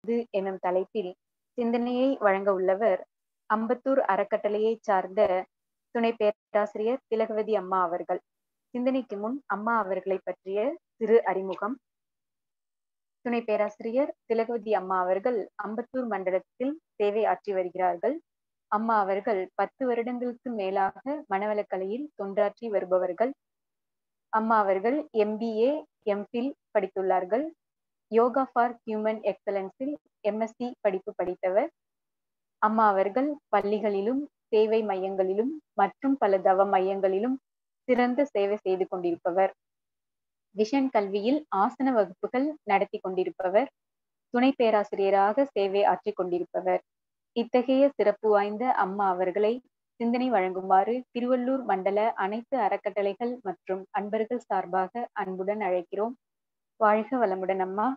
இது எனும் தலைப்பில் சிந்தனையை வழங்க உள்ளவர் அம்பத்தூர் அறக்கட்டளையைச் சார்ந்த துணை பேராசிரியர் திலகவதி அம்மா அவர்கள் சிந்தனைக்கு முன் அம்மா அவர்களை பற்றிய சிறு அறிமுகம் துணை பேராசிரியர் திலகவதி அம்மா அவர்கள் அம்பத்தூர் மண்டலத்தில் சேவை ஆற்றி வருகிறார்கள் அம்மா அவர்கள் பத்து வருடங்களுக்கு மேலாக மனவளக்கலையில் தொண்டாற்றி வருபவர்கள் அம்மா அவர்கள் எம்பிஏ எம்ஃபில் படித்துள்ளார்கள் யோகா ஃபார் ஹியூமன் எக்ஸலன்ஸில் எம்எஸ்சி படிப்பு படித்தவர் அம்மா அவர்கள் பள்ளிகளிலும் சேவை மையங்களிலும் மற்றும் பல தவ மையங்களிலும் சிறந்த சேவை செய்து கொண்டிருப்பவர் விஷன் கல்வியில் ஆசன வகுப்புகள் நடத்தி கொண்டிருப்பவர் துணை பேராசிரியராக சேவை ஆற்றி கொண்டிருப்பவர் இத்தகைய சிறப்பு வாய்ந்த அம்மா அவர்களை சிந்தனை வழங்குமாறு திருவள்ளூர் மண்டல அனைத்து அறக்கட்டளைகள் மற்றும் அன்பர்கள் சார்பாக அன்புடன் அழைக்கிறோம் வாழ்க வளமுடன் அம்மா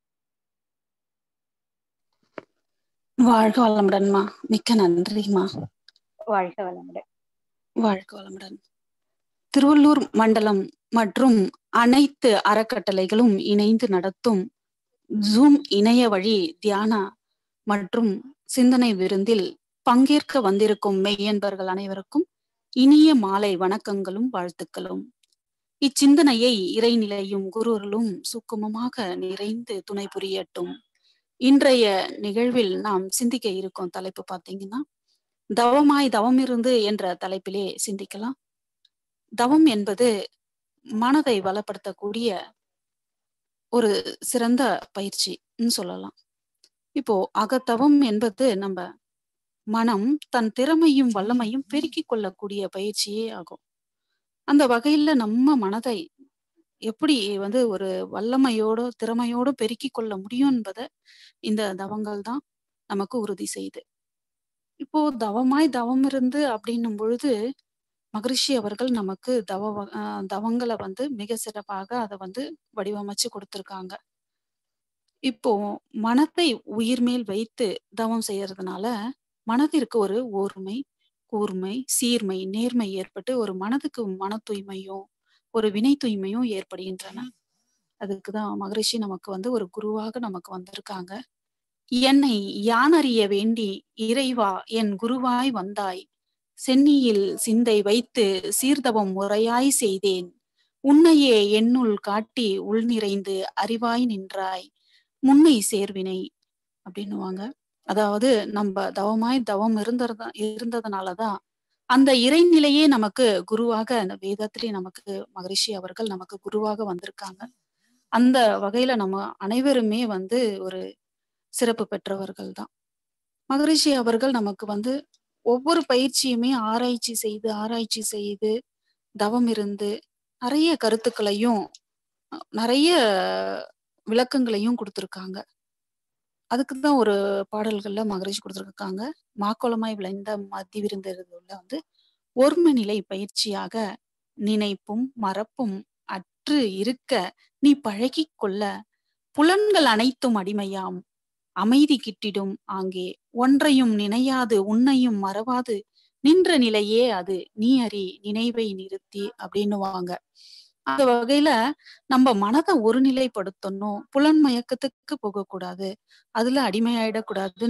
வாழ்க வளமுடன்மா மிக்க நன்றிமா வாழ்க வளமுடன் வாழ்க வளமுடன் திருவள்ளூர் மண்டலம் மற்றும் அனைத்து அறக்கட்டளைகளும் இணைந்து நடத்தும் ஜூம் இணைய வழி தியான மற்றும் சிந்தனை விருந்தில் பங்கேற்க வந்திருக்கும் மெய்யன்பர்கள் அனைவருக்கும் இனிய மாலை வணக்கங்களும் வாழ்த்துக்களும் இச்சிந்தனையை இறைநிலையும் குருவர்களும் சுக்குமமாக நிறைந்து துணை புரியட்டும் இன்றைய நிகழ்வில் நாம் சிந்திக்க இருக்கும் தலைப்பு பார்த்தீங்கன்னா தவமாய் தவம் இருந்து என்ற தலைப்பிலே சிந்திக்கலாம் தவம் என்பது மனதை வளப்படுத்தக்கூடிய ஒரு சிறந்த பயிற்சின்னு சொல்லலாம் இப்போ அகத்தவம் என்பது நம்ம மனம் தன் திறமையும் வல்லமையும் பெருக்கிக் கொள்ளக்கூடிய பயிற்சியே ஆகும் அந்த வகையில நம்ம மனதை எப்படி வந்து ஒரு வல்லமையோட திறமையோட பெருக்கி கொள்ள முடியும் என்பதை இந்த தவங்கள் தான் நமக்கு உறுதி செய்யுது இப்போ தவமாய் தவம் இருந்து அப்படின்னும் பொழுது மகரிஷி அவர்கள் நமக்கு தவ தவங்களை வந்து மிக சிறப்பாக அதை வந்து வடிவமைச்சு கொடுத்துருக்காங்க இப்போ மனத்தை உயிர் மேல் வைத்து தவம் செய்யறதுனால மனதிற்கு ஒரு ஓர்மை கூர்மை சீர்மை நேர்மை ஏற்பட்டு ஒரு மனதுக்கு மன தூய்மையும் ஒரு வினை தூய்மையும் ஏற்படுகின்றன அதுக்குதான் மகரிஷி நமக்கு வந்து ஒரு குருவாக நமக்கு வந்திருக்காங்க என்னை யான் அறிய வேண்டி இறைவா என் குருவாய் வந்தாய் சென்னியில் சிந்தை வைத்து சீர்தவம் முறையாய் செய்தேன் உன்னையே என்னுள் காட்டி உள் நிறைந்து அறிவாய் நின்றாய் முன்னை சேர்வினை அப்படின்னுவாங்க அதாவது நம்ம தவமாய் தவம் இருந்ததா இருந்ததுனாலதான் அந்த இறைநிலையே நமக்கு குருவாக அந்த வேதத்திலே நமக்கு மகரிஷி அவர்கள் நமக்கு குருவாக வந்திருக்காங்க அந்த வகையில நம்ம அனைவருமே வந்து ஒரு சிறப்பு பெற்றவர்கள் தான் மகரிஷி அவர்கள் நமக்கு வந்து ஒவ்வொரு பயிற்சியுமே ஆராய்ச்சி செய்து ஆராய்ச்சி செய்து தவம் இருந்து நிறைய கருத்துக்களையும் நிறைய விளக்கங்களையும் கொடுத்துருக்காங்க அதுக்கு தான் ஒரு பாடல்கள்ல மகரிஷி கொடுத்துருக்காங்க மாக்கோளமாய் விளைந்த மத்தி விருந்ததுல வந்து ஒரும நிலை பயிற்சியாக நினைப்பும் மறப்பும் அற்று இருக்க நீ பழகி கொள்ள புலன்கள் அனைத்தும் அடிமையாம் அமைதி கிட்டிடும் ஆங்கே ஒன்றையும் நினையாது உன்னையும் மறவாது நின்ற நிலையே அது நீ அறி நினைவை நிறுத்தி அப்படின்னுவாங்க அந்த வகையில நம்ம மனதை ஒருநிலைப்படுத்தணும் புலன் மயக்கத்துக்கு போகக்கூடாது அதுல அடிமையாயிடக்கூடாது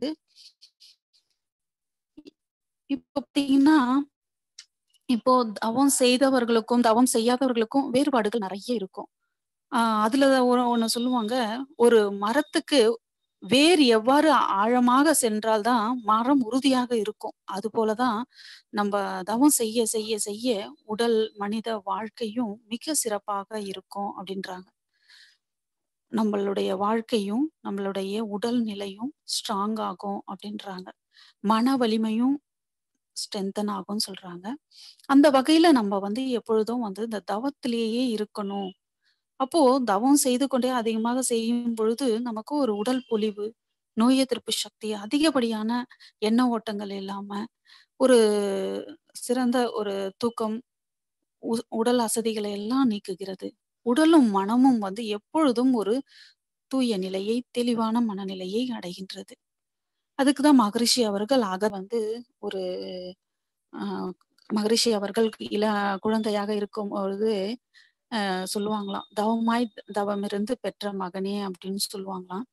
இப்போ பார்த்தீங்கன்னா இப்போ தவம் செய்தவர்களுக்கும் தவம் செய்யாதவர்களுக்கும் வேறுபாடுகள் நிறைய இருக்கும் ஆஹ் அதுல ஒண்ணு சொல்லுவாங்க ஒரு மரத்துக்கு வேர் எவ்வாறு ஆழமாக சென்றால்தான் மரம் உறுதியாக இருக்கும் அது போலதான் நம்ம தவம் செய்ய செய்ய செய்ய உடல் மனித வாழ்க்கையும் மிக சிறப்பாக இருக்கும் அப்படின்றாங்க நம்மளுடைய வாழ்க்கையும் நம்மளுடைய உடல் நிலையும் ஸ்ட்ராங் ஆகும் அப்படின்றாங்க மன வலிமையும் ஸ்ட்ரென்தன் ஆகும்னு சொல்றாங்க அந்த வகையில நம்ம வந்து எப்பொழுதும் வந்து இந்த தவத்திலேயே இருக்கணும் அப்போ தவம் செய்து கொண்டே அதிகமாக செய்யும் பொழுது நமக்கு ஒரு உடல் பொலிவு நோய் எதிர்ப்பு சக்தி அதிகப்படியான எண்ண ஓட்டங்கள் இல்லாம ஒரு சிறந்த ஒரு தூக்கம் உடல் அசதிகளை எல்லாம் நீக்குகிறது உடலும் மனமும் வந்து எப்பொழுதும் ஒரு தூய நிலையை தெளிவான மனநிலையை அடைகின்றது அதுக்குதான் மகரிஷி அவர்கள் ஆக வந்து ஒரு ஆஹ் மகரிஷி அவர்கள் இள குழந்தையாக இருக்கும் பொழுது சொல்லுவாங்களாம் தவமாய் தவம் இருந்து பெற்ற மகனே அப்படின்னு சொல்லுவாங்களாம்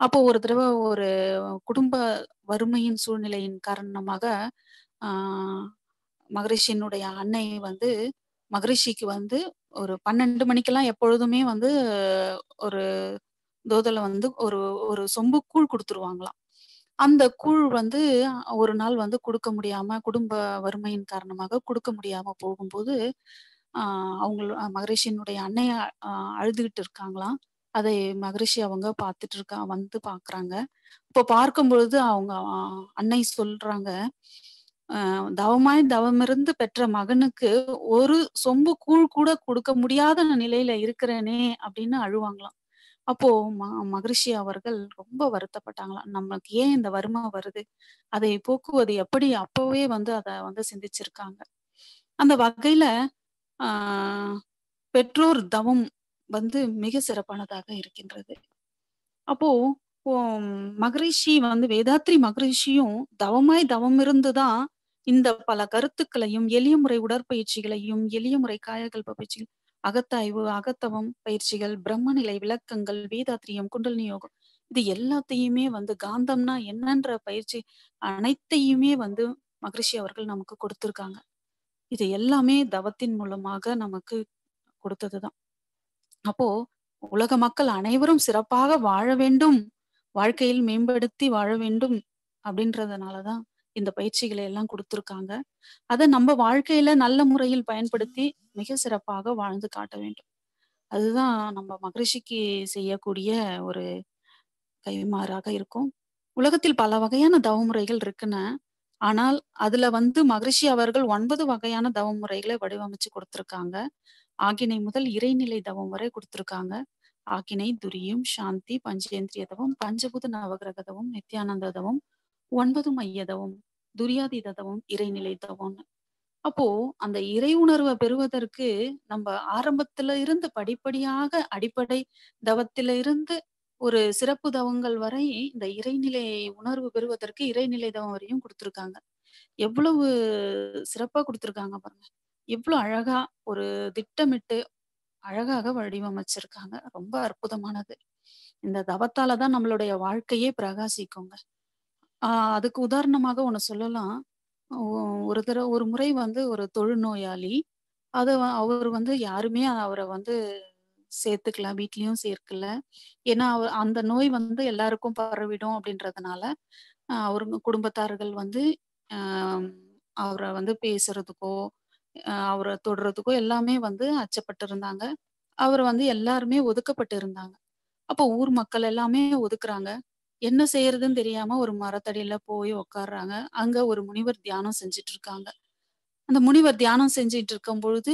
அப்போ ஒரு தடவை ஒரு குடும்ப வறுமையின் சூழ்நிலையின் காரணமாக ஆஹ் மகரிஷியினுடைய அன்னை வந்து மகரிஷிக்கு வந்து ஒரு பன்னெண்டு மணிக்கெல்லாம் எப்பொழுதுமே வந்து ஒரு தோதலை வந்து ஒரு ஒரு சொம்பு கூழ் கொடுத்துருவாங்களாம் அந்த கூழ் வந்து ஒரு நாள் வந்து கொடுக்க முடியாம குடும்ப வறுமையின் காரணமாக கொடுக்க முடியாம போகும்போது ஆஹ் அவங்க மகரிஷியினுடைய அன்னைய ஆஹ் அழுதுகிட்டு இருக்காங்களாம் அதை மகரிஷி அவங்க பார்த்துட்டு இருக்கா வந்து பாக்குறாங்க இப்போ பார்க்கும் பொழுது அவங்க ஆஹ் அன்னை சொல்றாங்க ஆஹ் தவமாய் தவமிருந்து பெற்ற மகனுக்கு ஒரு சொம்பு கூழ் கூட கொடுக்க முடியாத நிலையில இருக்கிறேனே அப்படின்னு அழுவாங்களாம் அப்போ ம மகரிஷி அவர்கள் ரொம்ப வருத்தப்பட்டாங்களாம் நமக்கு ஏன் இந்த வறுமை வருது அதை போக்குவது எப்படி அப்பவே வந்து அதை வந்து சிந்திச்சிருக்காங்க அந்த வகையில ஆஹ் பெற்றோர் தவம் வந்து மிக சிறப்பானதாக இருக்கின்றது அப்போ மகரிஷி வந்து வேதாத்ரி மகரிஷியும் தவமாய் தவம் இருந்துதான் இந்த பல கருத்துக்களையும் எளிய முறை உடற்பயிற்சிகளையும் எளிய முறை காயகல்ப பயிற்சிகள் அகத்தாய்வு அகத்தவம் பயிற்சிகள் பிரம்மநிலை விளக்கங்கள் வேதாத்திரியம் குண்டலினி யோகம் இது எல்லாத்தையுமே வந்து காந்தம்னா என்னன்ற பயிற்சி அனைத்தையுமே வந்து மகரிஷி அவர்கள் நமக்கு கொடுத்திருக்காங்க இது எல்லாமே தவத்தின் மூலமாக நமக்கு கொடுத்ததுதான் அப்போ உலக மக்கள் அனைவரும் சிறப்பாக வாழ வேண்டும் வாழ்க்கையில் மேம்படுத்தி வாழ வேண்டும் அப்படின்றதுனாலதான் இந்த பயிற்சிகளை எல்லாம் கொடுத்திருக்காங்க அதை நம்ம வாழ்க்கையில நல்ல முறையில் பயன்படுத்தி மிக சிறப்பாக வாழ்ந்து காட்ட வேண்டும் அதுதான் நம்ம மகரிஷிக்கு செய்யக்கூடிய ஒரு கைமாறாக இருக்கும் உலகத்தில் பல வகையான தவமுறைகள் இருக்குன்னு ஆனால் அதுல வந்து மகரிஷி அவர்கள் ஒன்பது வகையான தவமுறைகளை வடிவமைச்சு கொடுத்திருக்காங்க ஆகினை முதல் இறைநிலை தவம் வரை கொடுத்திருக்காங்க ஆகினை துரியம் சாந்தி பஞ்சேந்திரிய தவம் பஞ்சபூத நவகிரக தவம் நித்யானந்த தவம் ஒன்பது மைய தவம் துரியாதீத தவம் இறைநிலை தவம்னு அப்போ அந்த இறை உணர்வை பெறுவதற்கு நம்ம ஆரம்பத்துல இருந்து படிப்படியாக அடிப்படை தவத்தில இருந்து ஒரு சிறப்பு தவங்கள் வரை இந்த இறைநிலை உணர்வு பெறுவதற்கு இறைநிலை தவம் வரையும் கொடுத்திருக்காங்க எவ்வளவு சிறப்பா கொடுத்திருக்காங்க பாருங்க எவ்வளவு அழகா ஒரு திட்டமிட்டு அழகாக வடிவமைச்சிருக்காங்க ரொம்ப அற்புதமானது இந்த தவத்தாலதான் நம்மளுடைய வாழ்க்கையே பிரகாசிக்குங்க ஆஹ் அதுக்கு உதாரணமாக ஒண்ணு சொல்லலாம் ஒரு தடவை ஒரு முறை வந்து ஒரு தொழுநோயாளி அத அவர் வந்து யாருமே அவரை வந்து சேர்த்துக்கல வீட்லயும் சேர்க்கல ஏன்னா அவர் அந்த நோய் வந்து எல்லாருக்கும் பரவிடும் அப்படின்றதுனால அவருங்க குடும்பத்தார்கள் வந்து ஆஹ் அவரை வந்து பேசுறதுக்கோ அவரை தொடுறதுக்கோ எல்லாமே வந்து அச்சப்பட்டு இருந்தாங்க அவர் வந்து எல்லாருமே ஒதுக்கப்பட்டு இருந்தாங்க அப்போ ஊர் மக்கள் எல்லாமே ஒதுக்குறாங்க என்ன செய்யறதுன்னு தெரியாம ஒரு மரத்தடியில போய் உக்காடுறாங்க அங்க ஒரு முனிவர் தியானம் செஞ்சுட்டு இருக்காங்க அந்த முனிவர் தியானம் செஞ்சுட்டு இருக்கும் பொழுது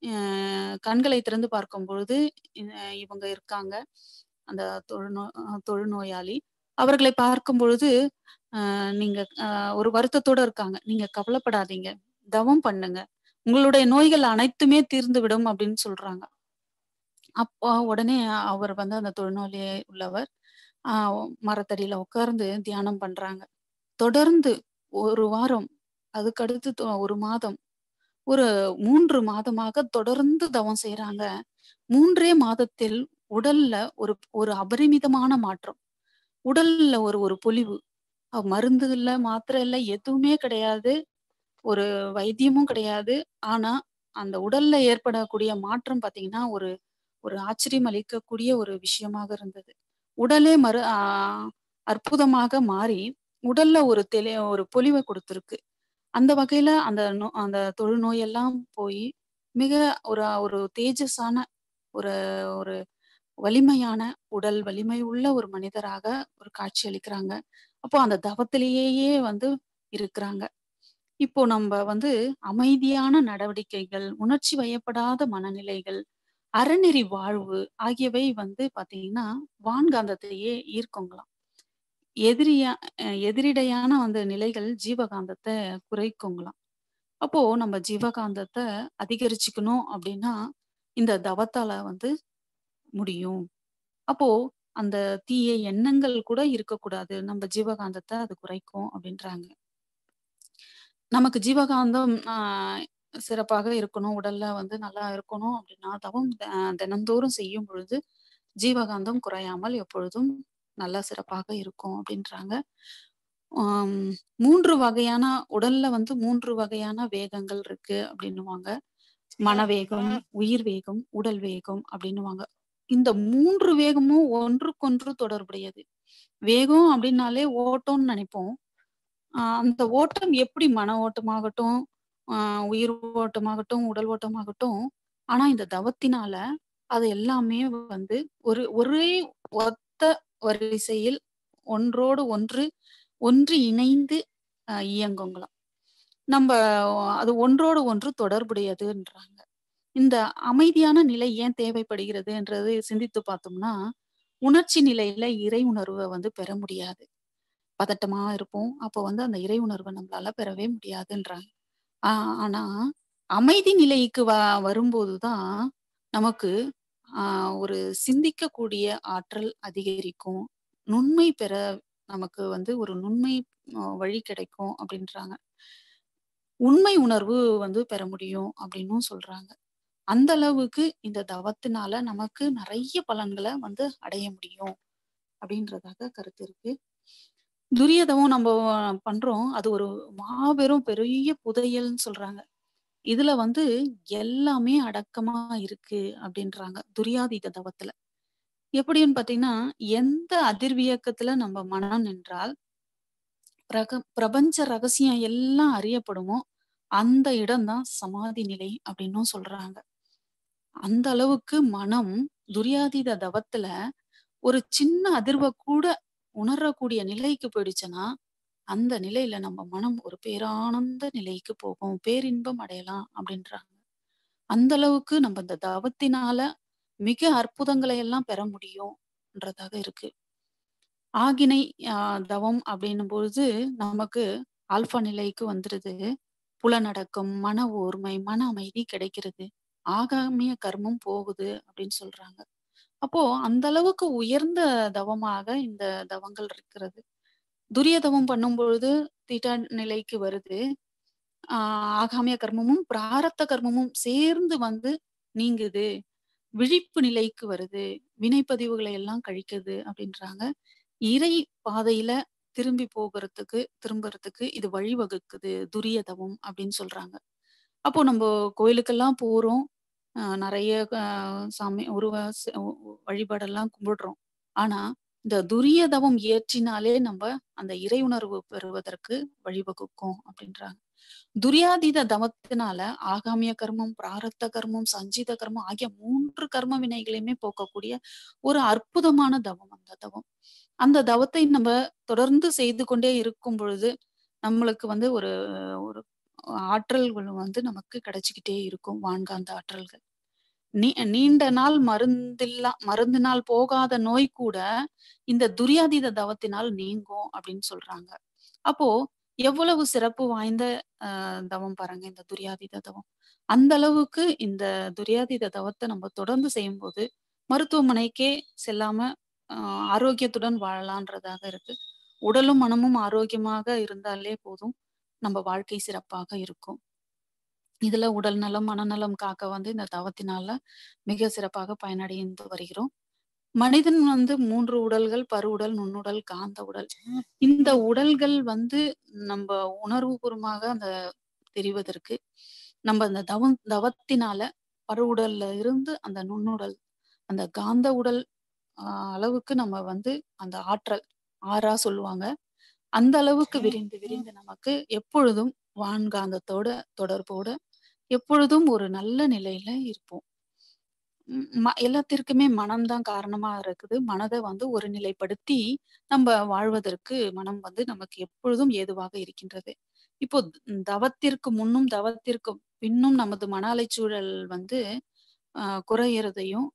கண்களை திறந்து பார்க்கும் பொழுது இவங்க இருக்காங்க அந்த தொழுநோ தொழுநோயாளி அவர்களை பார்க்கும் பொழுது ஆஹ் நீங்க ஒரு வருத்தத்தோட இருக்காங்க நீங்க கவலைப்படாதீங்க தவம் பண்ணுங்க உங்களுடைய நோய்கள் அனைத்துமே தீர்ந்து விடும் அப்படின்னு சொல்றாங்க அப்போ உடனே அவர் வந்து அந்த தொழுநோயிலே உள்ளவர் ஆஹ் மரத்தடியில உட்கார்ந்து தியானம் பண்றாங்க தொடர்ந்து ஒரு வாரம் அதுக்கடுத்து ஒரு மாதம் ஒரு மூன்று மாதமாக தொடர்ந்து தவம் செய்யறாங்க மூன்றே மாதத்தில் உடல்ல ஒரு ஒரு அபரிமிதமான மாற்றம் உடல்ல ஒரு ஒரு பொலிவு மருந்து இல்ல மாத்திரை இல்ல எதுவுமே கிடையாது ஒரு வைத்தியமும் கிடையாது ஆனா அந்த உடல்ல ஏற்படக்கூடிய மாற்றம் பாத்தீங்கன்னா ஒரு ஒரு ஆச்சரியம் அளிக்கக்கூடிய ஒரு விஷயமாக இருந்தது உடலே மறு ஆஹ் அற்புதமாக மாறி உடல்ல ஒரு தெளி ஒரு பொலிவை கொடுத்திருக்கு அந்த வகையில அந்த நோ அந்த தொழுநோயெல்லாம் போய் மிக ஒரு ஒரு தேஜஸான ஒரு ஒரு வலிமையான உடல் வலிமை உள்ள ஒரு மனிதராக ஒரு காட்சி அளிக்கிறாங்க அப்போ அந்த தவத்திலேயே வந்து இருக்கிறாங்க இப்போ நம்ம வந்து அமைதியான நடவடிக்கைகள் உணர்ச்சி வயப்படாத மனநிலைகள் அறநெறி வாழ்வு ஆகியவை வந்து பாத்தீங்கன்னா வான்காந்தத்தையே ஈர்க்குங்களாம் எதிரியா எதிரிடையான அந்த நிலைகள் ஜீவகாந்தத்தை குறைக்குங்களாம் அப்போ நம்ம ஜீவகாந்தத்தை அதிகரிச்சுக்கணும் அப்படின்னா இந்த தவத்தால வந்து முடியும் அப்போ அந்த தீய எண்ணங்கள் கூட இருக்கக்கூடாது நம்ம ஜீவகாந்தத்தை அது குறைக்கும் அப்படின்றாங்க நமக்கு ஜீவகாந்தம் ஆஹ் சிறப்பாக இருக்கணும் உடல்ல வந்து நல்லா இருக்கணும் அப்படின்னா தவம் தினந்தோறும் செய்யும் பொழுது ஜீவகாந்தம் குறையாமல் எப்பொழுதும் நல்லா சிறப்பாக இருக்கும் அப்படின்றாங்க ஆம், மூன்று வகையான உடல்ல வந்து மூன்று வகையான வேகங்கள் இருக்கு அப்படின்னுவாங்க மனவேகம் உயிர் வேகம் உடல் வேகம் அப்படின்னுவாங்க இந்த மூன்று வேகமும் ஒன்றுக்கொன்று தொடர்புடையது வேகம் அப்படின்னாலே ஓட்டம்னு நினைப்போம் ஆஹ் அந்த ஓட்டம் எப்படி மன ஓட்டமாகட்டும் ஆஹ் உயிர் ஓட்டமாகட்டும் உடல் ஓட்டமாகட்டும் ஆனா இந்த தவத்தினால அது எல்லாமே வந்து ஒரு ஒரே ஒத்த வரிசையில் ஒன்றோடு ஒன்று ஒன்று இணைந்து ஆஹ் இயங்குங்களாம் நம்ம அது ஒன்றோடு ஒன்று தொடர்புடையதுன்றாங்க இந்த அமைதியான நிலை ஏன் தேவைப்படுகிறதுன்றது சிந்தித்து பார்த்தோம்னா உணர்ச்சி நிலையில இறை உணர்வை வந்து பெற முடியாது பதட்டமா இருப்போம் அப்போ வந்து அந்த இறை உணர்வை நம்மளால பெறவே முடியாதுன்றாங்க ஆஹ் ஆனா அமைதி நிலைக்கு வ வரும்போதுதான் நமக்கு ஆஹ் ஒரு சிந்திக்கக்கூடிய ஆற்றல் அதிகரிக்கும் நுண்மை பெற நமக்கு வந்து ஒரு நுண்மை ஆஹ் வழி கிடைக்கும் அப்படின்றாங்க உண்மை உணர்வு வந்து பெற முடியும் அப்படின்னும் சொல்றாங்க அந்த அளவுக்கு இந்த தவத்தினால நமக்கு நிறைய பலன்களை வந்து அடைய முடியும் அப்படின்றதாக கருத்து இருக்கு துரியதமும் நம்ம பண்றோம் அது ஒரு மாபெரும் பெரிய புதையல்னு சொல்றாங்க இதுல வந்து எல்லாமே அடக்கமா இருக்கு அப்படின்றாங்க துரியாதீத தவத்துல எப்படின்னு பாத்தீங்கன்னா எந்த அதிர்வியக்கத்துல நம்ம மனம் நின்றால் பிரக பிரபஞ்ச ரகசியம் எல்லாம் அறியப்படுமோ அந்த இடம்தான் சமாதி நிலை அப்படின்னும் சொல்றாங்க அந்த அளவுக்கு மனம் துரியாதீத தவத்துல ஒரு சின்ன அதிர்வை கூட உணரக்கூடிய நிலைக்கு போயிடுச்சுன்னா அந்த நிலையில நம்ம மனம் ஒரு பேரானந்த நிலைக்கு போகும் பேரின்பம் அடையலாம் அப்படின்றாங்க அந்த அளவுக்கு நம்ம இந்த தவத்தினால மிக அற்புதங்களை எல்லாம் பெற முடியும்ன்றதாக இருக்கு ஆகினை ஆஹ் தவம் அப்படின்னும் பொழுது நமக்கு ஆல்பா நிலைக்கு வந்துருது புலனடக்கம் மன ஓர்மை மன அமைதி கிடைக்கிறது ஆகாமிய கர்மம் போகுது அப்படின்னு சொல்றாங்க அப்போ அந்த அளவுக்கு உயர்ந்த தவமாக இந்த தவங்கள் இருக்கிறது துரிய தவம் பண்ணும் பொழுது தீட்டா நிலைக்கு வருது ஆஹ் ஆகாமிய கர்மமும் பிராரத்த கர்மமும் சேர்ந்து வந்து நீங்குது விழிப்பு நிலைக்கு வருது வினைப்பதிவுகளை எல்லாம் கழிக்குது அப்படின்றாங்க இறை பாதையில திரும்பி போகிறதுக்கு திரும்புறதுக்கு இது வழிவகுக்குது துரிய தவம் அப்படின்னு சொல்றாங்க அப்போ நம்ம கோயிலுக்கெல்லாம் போறோம் ஆஹ் நிறைய ஆஹ் சாமி உருவ ச- உ- வழிபாடெல்லாம் கும்பிடுறோம் ஆனா இந்த துரிய தவம் இயற்றினாலே நம்ம அந்த இறை உணர்வு பெறுவதற்கு வழிவகுக்கும் அப்படின்றாங்க துரியாதீத தவத்தினால ஆகாமிய கர்மம் பிராரத்த கர்மம் சஞ்சித கர்மம் ஆகிய மூன்று கர்ம வினைகளையுமே போக்கக்கூடிய ஒரு அற்புதமான தவம் அந்த தவம் அந்த தவத்தை நம்ம தொடர்ந்து செய்து கொண்டே இருக்கும் பொழுது நம்மளுக்கு வந்து ஒரு ஒரு ஆற்றல்கள் வந்து நமக்கு கிடைச்சிக்கிட்டே இருக்கும் வான்காந்த ஆற்றல்கள் நீ நீண்ட நாள் மருந்தில்லா மருந்தினால் போகாத நோய் கூட இந்த துரியாதீத தவத்தினால் நீங்கும் அப்படின்னு சொல்றாங்க அப்போ எவ்வளவு சிறப்பு வாய்ந்த ஆஹ் தவம் பாருங்க இந்த துரியாதீத தவம் அந்த அளவுக்கு இந்த துரியாதீத தவத்தை நம்ம தொடர்ந்து செய்யும்போது மருத்துவமனைக்கே செல்லாம ஆஹ் ஆரோக்கியத்துடன் வாழலான்றதாக இருக்கு உடலும் மனமும் ஆரோக்கியமாக இருந்தாலே போதும் நம்ம வாழ்க்கை சிறப்பாக இருக்கும் இதுல உடல் நலம் மனநலம் காக்க வந்து இந்த தவத்தினால மிக சிறப்பாக பயனடைந்து வருகிறோம் மனிதன் வந்து மூன்று உடல்கள் பருவுடல் நுண்ணுடல் காந்த உடல் இந்த உடல்கள் வந்து நம்ம உணர்வுபூர்வமாக அந்த தெரிவதற்கு நம்ம அந்த தவம் தவத்தினால பருவுடல்ல இருந்து அந்த நுண்ணுடல் அந்த காந்த உடல் ஆஹ் அளவுக்கு நம்ம வந்து அந்த ஆற்றல் ஆறா சொல்லுவாங்க அந்த அளவுக்கு விரிந்து விரிந்து நமக்கு எப்பொழுதும் வான்காந்தத்தோட தொடர்போட எப்பொழுதும் ஒரு நல்ல நிலையில இருப்போம் ம், ம- எல்லாத்திற்குமே மனம்தான் காரணமா இருக்குது மனதை வந்து ஒரு நிலைப்படுத்தி நம்ம வாழ்வதற்கு மனம் வந்து நமக்கு எப்பொழுதும் ஏதுவாக இருக்கின்றது இப்போ த- தவத்திற்கு முன்னும் தவத்திற்கு பின்னும் நமது மன அலைச்சூழல் வந்து ஆஹ் குறையறதையும்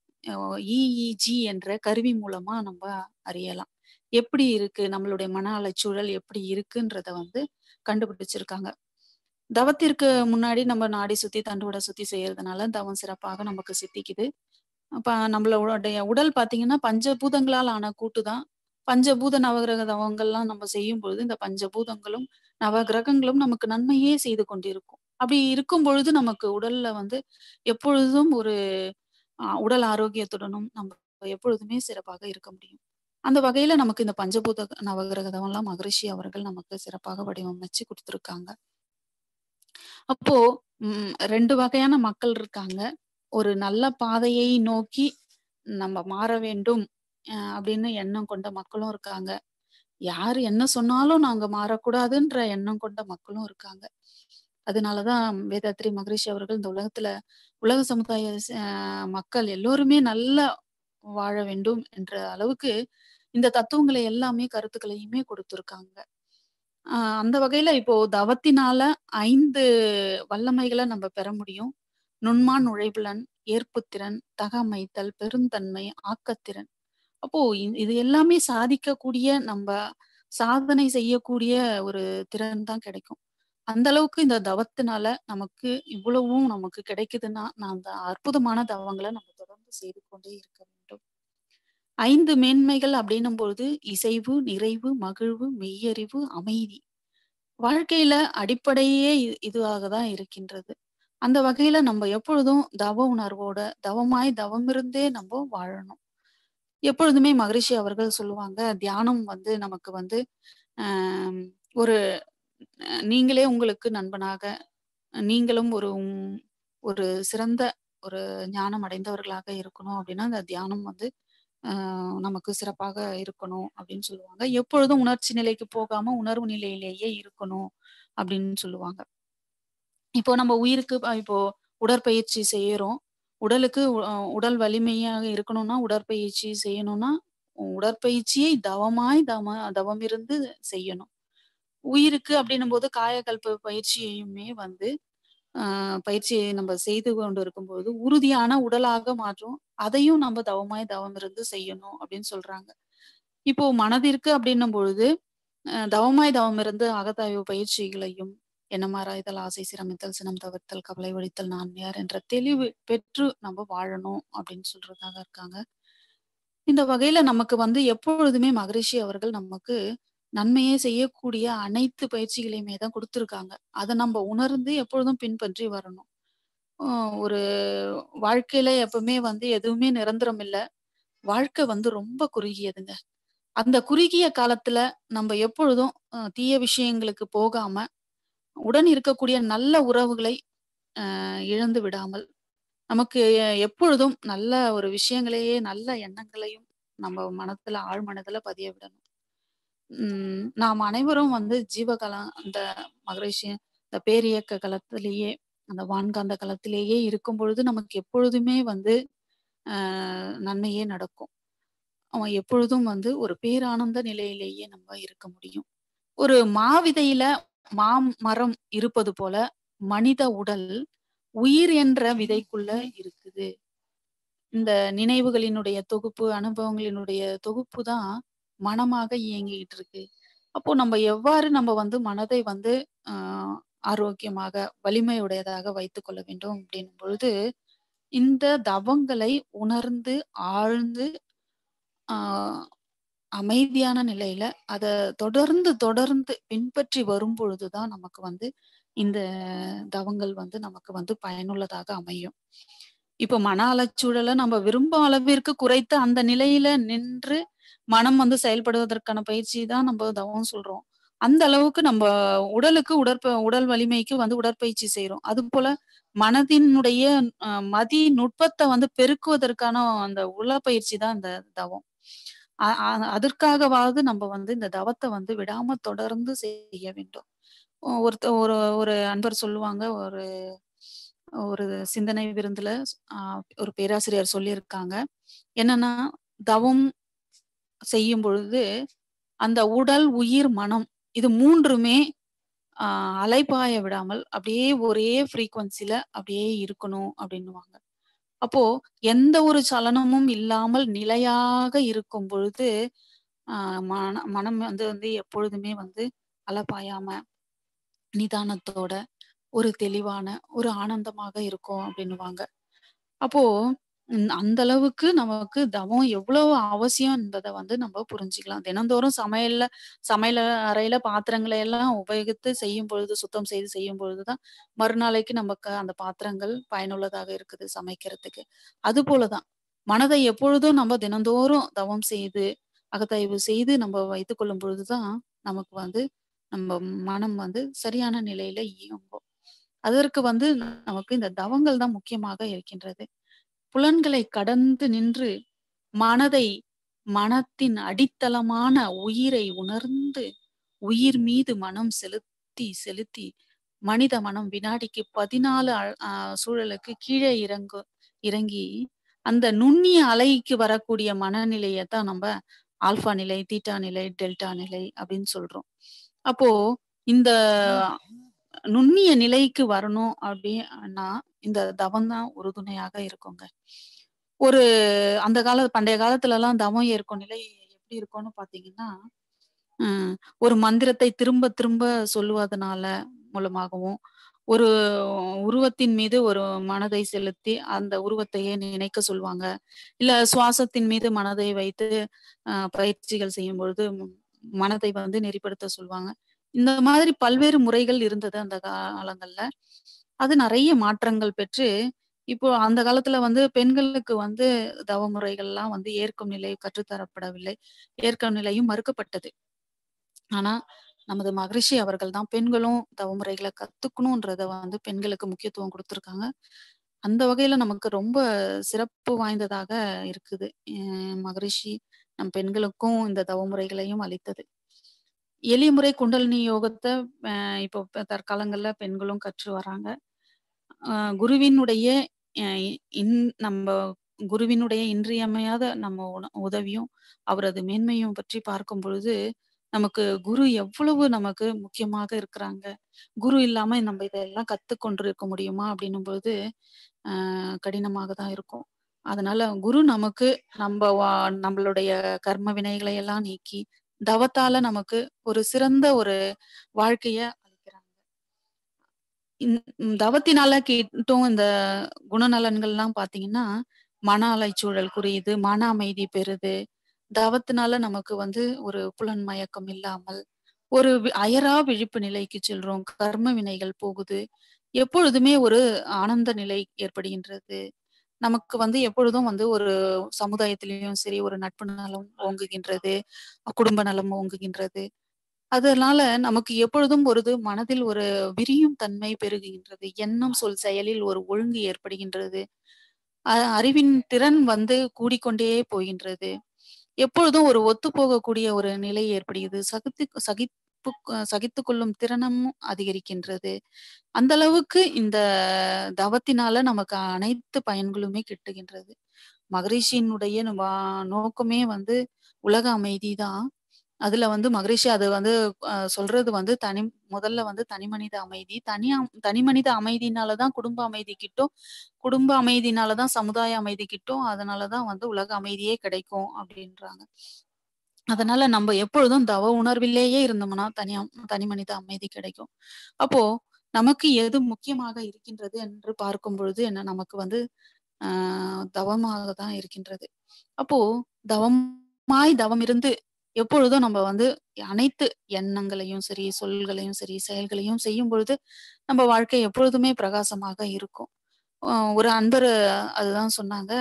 இஇஜி என்ற கருவி மூலமா நம்ம அறியலாம் எப்படி இருக்கு நம்மளுடைய மன அலைச்சூழல் எப்படி இருக்குன்றத வந்து கண்டுபிடிச்சிருக்காங்க தவத்திற்கு முன்னாடி நம்ம நாடி சுத்தி தண்டுவட சுத்தி செய்யறதுனால தவம் சிறப்பாக நமக்கு சித்திக்குது அப்ப நம்மளுடைய உடல் பாத்தீங்கன்னா பஞ்சபூதங்களால் ஆன கூட்டுதான் பஞ்சபூத நவகிரக தவங்கள்லாம் நம்ம செய்யும் பொழுது இந்த பஞ்சபூதங்களும் நவகிரகங்களும் நமக்கு நன்மையே செய்து கொண்டிருக்கும் அப்படி இருக்கும் பொழுது நமக்கு உடல்ல வந்து எப்பொழுதும் ஒரு ஆஹ் உடல் ஆரோக்கியத்துடனும் நம்ம எப்பொழுதுமே சிறப்பாக இருக்க முடியும் அந்த வகையில நமக்கு இந்த பஞ்சபூத நவகிரக தவம்லாம் மகரிஷி அவர்கள் நமக்கு சிறப்பாக வடிவமைச்சு கொடுத்துருக்காங்க அப்போ உம் ரெண்டு வகையான மக்கள் இருக்காங்க ஒரு நல்ல பாதையை நோக்கி நம்ம மாற வேண்டும் அஹ் அப்படின்னு எண்ணம் கொண்ட மக்களும் இருக்காங்க யாரு என்ன சொன்னாலும் நாங்க மாறக்கூடாதுன்ற எண்ணம் கொண்ட மக்களும் இருக்காங்க அதனாலதான் வேதாத்ரி மகரிஷி அவர்கள் இந்த உலகத்துல உலக சமுதாய அஹ் மக்கள் எல்லோருமே நல்லா வாழ வேண்டும் என்ற அளவுக்கு இந்த தத்துவங்களை எல்லாமே கருத்துக்களையுமே கொடுத்திருக்காங்க ஆஹ் அந்த வகையில இப்போ தவத்தினால ஐந்து வல்லமைகளை நம்ம பெற முடியும் நுண்மான் நுழைவுலன் ஏற்புத்திறன் தகமைத்தல் பெருந்தன்மை ஆக்கத்திறன் அப்போ இ- இது எல்லாமே சாதிக்கக்கூடிய நம்ம சாதனை செய்யக்கூடிய ஒரு திறன் தான் கிடைக்கும் அந்த அளவுக்கு இந்த தவத்தினால நமக்கு இவ்வளவும் நமக்கு கிடைக்குதுன்னா நான் அந்த அற்புதமான தவங்களை நம்ம தொடர்ந்து செய்து கொண்டே இருக்க வேண்டும் ஐந்து மேன்மைகள் அப்படின்னும் பொழுது இசைவு நிறைவு மகிழ்வு மெய்யறிவு அமைதி வாழ்க்கையில அடிப்படையே இ- இதுவாக தான் இருக்கின்றது அந்த வகையில நம்ம எப்பொழுதும் தவ உணர்வோட தவமாய் தவமிருந்தே நம்ம வாழணும் எப்பொழுதுமே மகரிஷி அவர்கள் சொல்லுவாங்க தியானம் வந்து நமக்கு வந்து ஆஹ் ஒரு அஹ் நீங்களே உங்களுக்கு நண்பனாக நீங்களும் ஒரு உம் ஒரு சிறந்த ஒரு ஞானம் அடைந்தவர்களாக இருக்கணும் அப்படின்னா அந்த தியானம் வந்து ஆஹ் நமக்கு சிறப்பாக இருக்கணும் அப்படின்னு சொல்லுவாங்க எப்பொழுதும் உணர்ச்சி நிலைக்கு போகாம உணர்வு நிலையிலேயே இருக்கணும் அப்படின்னு சொல்லுவாங்க இப்போ நம்ம உயிருக்கு அஹ் இப்போ உடற்பயிற்சி செய்யறோம் உடலுக்கு உ- அஹ் உடல் வலிமையாக இருக்கணும்னா உடற்பயிற்சி செய்யணும்னா உடற்பயிற்சியை தவமாய் தவ தவம் இருந்து செய்யணும் உயிருக்கு அப்படின்னும் போது காயகல்ப பயிற்சியையுமே வந்து ஆஹ் பயிற்சியை நம்ம செய்து கொண்டு இருக்கும்போது உறுதியான உடலாக மாற்றும் அதையும் நம்ம தவமாய் தவம் இருந்து செய்யணும் அப்படின்னு சொல்றாங்க இப்போ மனதிற்கு அப்படின்னும் பொழுது அஹ் தவமாய் தவம் இருந்து அகத்தாய்வு பயிற்சிகளையும் எண்ணமாராய்தல் ஆசை சிரமித்தல் சினம் தவிர்த்தல் கவலை ஒழித்தல் நான் யார் என்ற தெளிவு பெற்று நம்ம வாழணும் அப்படின்னு சொல்றதாக இருக்காங்க இந்த வகையில நமக்கு வந்து எப்பொழுதுமே மகரிஷி அவர்கள் நமக்கு நன்மையே செய்யக்கூடிய அனைத்து பயிற்சிகளையுமே தான் கொடுத்துருக்காங்க அதை நம்ம உணர்ந்து எப்பொழுதும் பின்பற்றி வரணும் ஆஹ் ஒரு வாழ்க்கையில எப்பவுமே வந்து எதுவுமே நிரந்தரம் இல்ல வாழ்க்கை வந்து ரொம்ப குறுகியதுங்க அந்த குறுகிய காலத்துல நம்ம எப்பொழுதும் அஹ், தீய விஷயங்களுக்கு போகாம உடன் இருக்கக்கூடிய நல்ல உறவுகளை அஹ், இழந்து விடாமல் நமக்கு எ- எப்பொழுதும் நல்ல ஒரு விஷயங்களையே நல்ல எண்ணங்களையும் நம்ம மனத்துல ஆழ் மனதுல பதிய விடணும் உம் நாம் அனைவரும் வந்து ஜீவகலம் அந்த மகரிஷி இந்த பேரியக்க களத்திலேயே அந்த வான்காந்த களத்திலேயே இருக்கும் பொழுது நமக்கு எப்பொழுதுமே வந்து ஆஹ் நன்மையே நடக்கும் அவன் எப்பொழுதும் வந்து ஒரு பேரானந்த நிலையிலேயே நம்ம இருக்க முடியும் ஒரு மாவிதையில மாமரம் இருப்பது போல மனித உடல் உயிர் என்ற விதைக்குள்ள இருக்குது இந்த நினைவுகளினுடைய தொகுப்பு அனுபவங்களினுடைய தொகுப்பு தான் மனமாக இயங்கிட்டு இருக்கு அப்போ நம்ம எவ்வாறு நம்ம வந்து மனதை வந்து ஆஹ் ஆரோக்கியமாக வலிமையுடையதாக வைத்துக் கொள்ள வேண்டும் அப்படின்னும் பொழுது இந்த தவங்களை உணர்ந்து ஆழ்ந்து ஆஹ் அமைதியான நிலையில அத தொடர்ந்து தொடர்ந்து பின்பற்றி வரும் பொழுதுதான் நமக்கு வந்து இந்த தவங்கள் வந்து நமக்கு வந்து பயனுள்ளதாக அமையும் இப்ப மன அலச்சூழலை நம்ம விரும்பும் அளவிற்கு குறைத்து அந்த நிலையில நின்று மனம் வந்து செயல்படுவதற்கான பயிற்சி தான் நம்ம தவம் சொல்றோம் அந்த அளவுக்கு நம்ம உடலுக்கு உடற்ப உடல் வலிமைக்கு வந்து உடற்பயிற்சி செய்யறோம் அது போல மனதினுடைய அஹ், மதி நுட்பத்தை வந்து பெருக்குவதற்கான அந்த உடற்பயிற்சி தான் இந்த தவம் அ- அ- அதற்காகவாவது நம்ம வந்து இந்த தவத்தை வந்து விடாம தொடர்ந்து செய்ய வேண்டும் ஒ- ஒருத்த ஒரு ஒரு அன்பர் சொல்லுவாங்க ஒரு ஒரு சிந்தனை விருந்துல ஆஹ் ஒரு பேராசிரியர் சொல்லியிருக்காங்க என்னன்னா தவம் செய்யும் பொழுது அந்த உடல் உயிர் மனம் இது மூன்றுமே ஆஹ் அலைபாய விடாமல் அப்படியே ஒரே ஃப்ரீக்வன்சில அப்படியே இருக்கணும் அப்படின்னுவாங்க அப்போ எந்த ஒரு சலனமும் இல்லாமல் நிலையாக இருக்கும் பொழுது ஆஹ் மன மனம் வந்து வந்து எப்பொழுதுமே வந்து அலப்பாயாம நிதானத்தோட ஒரு தெளிவான ஒரு ஆனந்தமாக இருக்கும் அப்படின்னுவாங்க அப்போ உம் அந்த அளவுக்கு நமக்கு தவம் எவ்வளவு அவசியம் என்பதை வந்து நம்ம புரிஞ்சுக்கலாம் தினந்தோறும் சமையல்ல சமையல் அறையில பாத்திரங்களை எல்லாம் உபயோகித்து செய்யும் பொழுது சுத்தம் செய்து செய்யும் பொழுதுதான் மறுநாளைக்கு நமக்கு அந்த பாத்திரங்கள் பயனுள்ளதாக இருக்குது சமைக்கிறதுக்கு அது போலதான் மனதை எப்பொழுதும் நம்ம தினந்தோறும் தவம் செய்து அகத்தாய்வு செய்து நம்ம வைத்துக் கொள்ளும் பொழுதுதான் நமக்கு வந்து நம்ம மனம் வந்து சரியான நிலையில இயங்கும் அதற்கு வந்து நமக்கு இந்த தவங்கள் தான் முக்கியமாக இருக்கின்றது புலன்களை கடந்து நின்று மனதை மனத்தின் அடித்தளமான உயிரை உணர்ந்து உயிர் மீது மனம் செலுத்தி செலுத்தி மனித மனம் வினாடிக்கு பதினாலு சூழலுக்கு கீழே இறங்கு இறங்கி அந்த நுண்ணிய அலைக்கு வரக்கூடிய மனநிலையை தான் நம்ம ஆல்பா நிலை தீட்டா நிலை டெல்டா நிலை அப்படின்னு சொல்றோம் அப்போ இந்த நுண்ணிய நிலைக்கு வரணும் அப்படின்னா இந்த தவம் தான் உறுதுணையாக இருக்குங்க ஒரு அந்த கால பண்டைய காலத்துல எல்லாம் தவம் ஏற்கும் நிலை எப்படி இருக்கும்னு பாத்தீங்கன்னா உம் ஒரு மந்திரத்தை திரும்ப திரும்ப சொல்லுவதனால மூலமாகவும் ஒரு உருவத்தின் மீது ஒரு மனதை செலுத்தி அந்த உருவத்தையே நினைக்க சொல்லுவாங்க இல்ல சுவாசத்தின் மீது மனதை வைத்து அஹ் பயிற்சிகள் செய்யும் பொழுது மனதை வந்து நெறிப்படுத்த சொல்லுவாங்க இந்த மாதிரி பல்வேறு முறைகள் இருந்தது அந்த காலங்கள்ல அது நிறைய மாற்றங்கள் பெற்று இப்போ அந்த காலத்துல வந்து பெண்களுக்கு வந்து தவ முறைகள்லாம் வந்து ஏற்கும் நிலை கற்றுத்தரப்படவில்லை ஏற்கும் நிலையும் மறுக்கப்பட்டது ஆனா நமது மகரிஷி அவர்கள் தான் பெண்களும் தவ முறைகளை கத்துக்கணும்ன்றத வந்து பெண்களுக்கு முக்கியத்துவம் கொடுத்துருக்காங்க அந்த வகையில நமக்கு ரொம்ப சிறப்பு வாய்ந்ததாக இருக்குது மகரிஷி நம் பெண்களுக்கும் இந்த தவ முறைகளையும் அளித்தது எளிய முறை குண்டலினி யோகத்தை இப்போ தற்காலங்கள்ல பெண்களும் கற்று வராங்க குருவினுடைய இன் நம்ம குருவினுடைய இன்றியமையாத நம்ம உதவியும் அவரது மேன்மையும் பற்றி பார்க்கும் பொழுது நமக்கு குரு எவ்வளவு நமக்கு முக்கியமாக இருக்கிறாங்க குரு இல்லாம நம்ம இதெல்லாம் கத்து கொண்டிருக்க முடியுமா அப்படின்னும் பொழுது ஆஹ் கடினமாக தான் இருக்கும் அதனால குரு நமக்கு நம்ம நம்மளுடைய கர்ம வினைகளை எல்லாம் நீக்கி தவத்தால நமக்கு ஒரு சிறந்த ஒரு வாழ்க்கைய அளிக்கிறாங்க தவத்தினால கேட்டும் இந்த குணநலன்கள்லாம் பாத்தீங்கன்னா மன அலைச்சூழல் குறையுது மன அமைதி பெறுது தவத்தினால நமக்கு வந்து ஒரு புலன் மயக்கம் இல்லாமல் ஒரு அயரா விழிப்பு நிலைக்கு செல்றோம் கர்ம வினைகள் போகுது எப்பொழுதுமே ஒரு ஆனந்த நிலை ஏற்படுகின்றது நமக்கு வந்து எப்பொழுதும் வந்து ஒரு சமுதாயத்திலையும் சரி ஒரு நட்பு நலம் ஓங்குகின்றது குடும்ப நலம் ஓங்குகின்றது அதனால நமக்கு எப்பொழுதும் ஒரு மனதில் ஒரு விரியும் தன்மை பெருகுகின்றது எண்ணம் சொல் செயலில் ஒரு ஒழுங்கு ஏற்படுகின்றது அறிவின் திறன் வந்து கூடிக்கொண்டே போகின்றது எப்பொழுதும் ஒரு ஒத்து போகக்கூடிய ஒரு நிலை ஏற்படுகிறது சகித்து சகிப்பு சகித்து கொள்ளும் திறனமும் அதிகரிக்கின்றது அந்த அளவுக்கு இந்த தவத்தினால நமக்கு அனைத்து பயன்களுமே கிட்டுகின்றது மகரிஷியினுடைய நோக்கமே வந்து உலக அமைதி தான் அதுல வந்து மகரிஷி அது வந்து சொல்றது வந்து தனி முதல்ல வந்து தனி மனித அமைதி தனி தனி மனித அமைதினாலதான் குடும்ப அமைதி கிட்டும் குடும்ப அமைதினாலதான் சமுதாய அமைதி கிட்டும் அதனாலதான் வந்து உலக அமைதியே கிடைக்கும் அப்படின்றாங்க அதனால நம்ம எப்பொழுதும் தவ உணர்விலேயே இருந்தோம்னா தனியா தனி மனித அமைதி கிடைக்கும் அப்போ நமக்கு எது முக்கியமாக இருக்கின்றது என்று பார்க்கும் பொழுது என்ன நமக்கு வந்து ஆஹ் தவமாக தான் இருக்கின்றது அப்போ தவமாய் தவம் இருந்து எப்பொழுதும் நம்ம வந்து அனைத்து எண்ணங்களையும் சரி சொல்களையும் சரி செயல்களையும் செய்யும் பொழுது நம்ம வாழ்க்கை எப்பொழுதுமே பிரகாசமாக இருக்கும் ஒரு அன்பர் அதுதான் சொன்னாங்க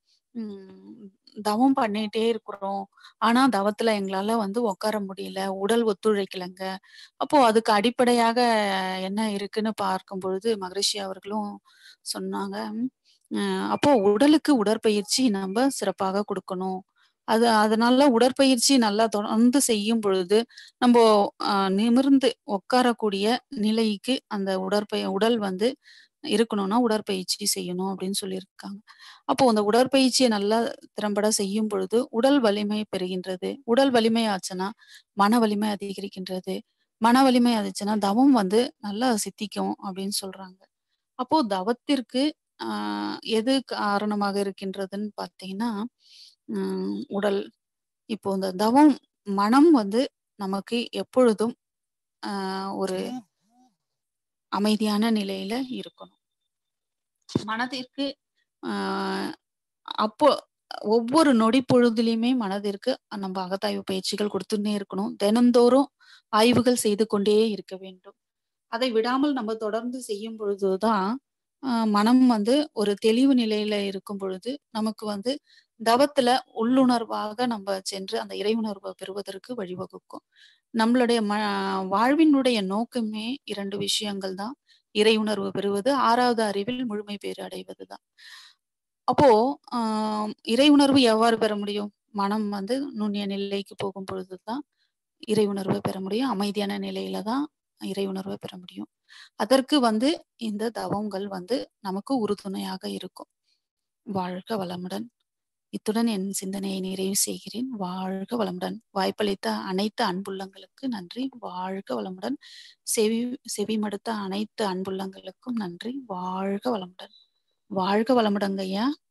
உம் தவம் பண்ணிட்டே இருக்கிறோம் ஆனா தவத்துல எங்களால வந்து உட்கார முடியல உடல் ஒத்துழைக்கலைங்க அப்போ அதுக்கு அடிப்படையாக என்ன இருக்குன்னு பார்க்கும் பொழுது மகரிஷி அவர்களும் சொன்னாங்க அப்போ உடலுக்கு உடற்பயிற்சி நம்ம சிறப்பாக கொடுக்கணும் அது அதனால உடற்பயிற்சி நல்லா தொடர்ந்து செய்யும் பொழுது நம்ம ஆஹ் நிமிர்ந்து உட்காரக்கூடிய நிலைக்கு அந்த உடற்பய உடல் வந்து இருக்கணும்னா உடற்பயிற்சி செய்யணும் அப்படின்னு சொல்லியிருக்காங்க அப்போ அந்த உடற்பயிற்சியை நல்லா திறம்பட செய்யும் பொழுது உடல் வலிமை பெறுகின்றது உடல் வலிமை ஆச்சுன்னா மன வலிமை அதிகரிக்கின்றது மன வலிமை ஆச்சுன்னா தவம் வந்து நல்லா சித்திக்கும் அப்படின்னு சொல்றாங்க அப்போ தவத்திற்கு ஆஹ் எது காரணமாக இருக்கின்றதுன்னு பார்த்தீங்கன்னா உம் உடல் இப்போ இந்த தவம் மனம் வந்து நமக்கு எப்பொழுதும் ஆஹ் ஒரு அமைதியான நிலையில இருக்கணும் மனதிற்கு ஆஹ் அப்போ ஒவ்வொரு நொடி பொழுதுலையுமே மனதிற்கு நம்ம அகத்தாய்வு பயிற்சிகள் கொடுத்துட்டே இருக்கணும் தினந்தோறும் ஆய்வுகள் செய்து கொண்டே இருக்க வேண்டும் அதை விடாமல் நம்ம தொடர்ந்து செய்யும் பொழுதுதான் ஆஹ் மனம் வந்து ஒரு தெளிவு நிலையில இருக்கும் பொழுது நமக்கு வந்து தவத்துல உள்ளுணர்வாக நம்ம சென்று அந்த இறை உணர்வை பெறுவதற்கு வழிவகுக்கும் நம்மளுடைய ம வாழ்வினுடைய நோக்கமே இரண்டு விஷயங்கள் தான் இறை உணர்வு பெறுவது ஆறாவது அறிவில் முழுமை பேறு அடைவதுதான் அப்போ ஆஹ் இறை உணர்வு எவ்வாறு பெற முடியும் மனம் வந்து நுண்ணிய நிலைக்கு போகும் பொழுதுதான் இறை உணர்வை பெற முடியும் அமைதியான நிலையில தான் இறை உணர்வை பெற முடியும் அதற்கு வந்து இந்த தவங்கள் வந்து நமக்கு உறுதுணையாக இருக்கும் வாழ்க வளமுடன் இத்துடன் என் சிந்தனையை நிறைவு செய்கிறேன் வாழ்க வளமுடன் வாய்ப்பளித்த அனைத்து அன்புள்ளங்களுக்கு நன்றி வாழ்க வளமுடன் செவி செவி மடுத்த அனைத்து அன்புள்ளங்களுக்கும் நன்றி வாழ்க வளமுடன் வாழ்க வளமுடங்க ஐயா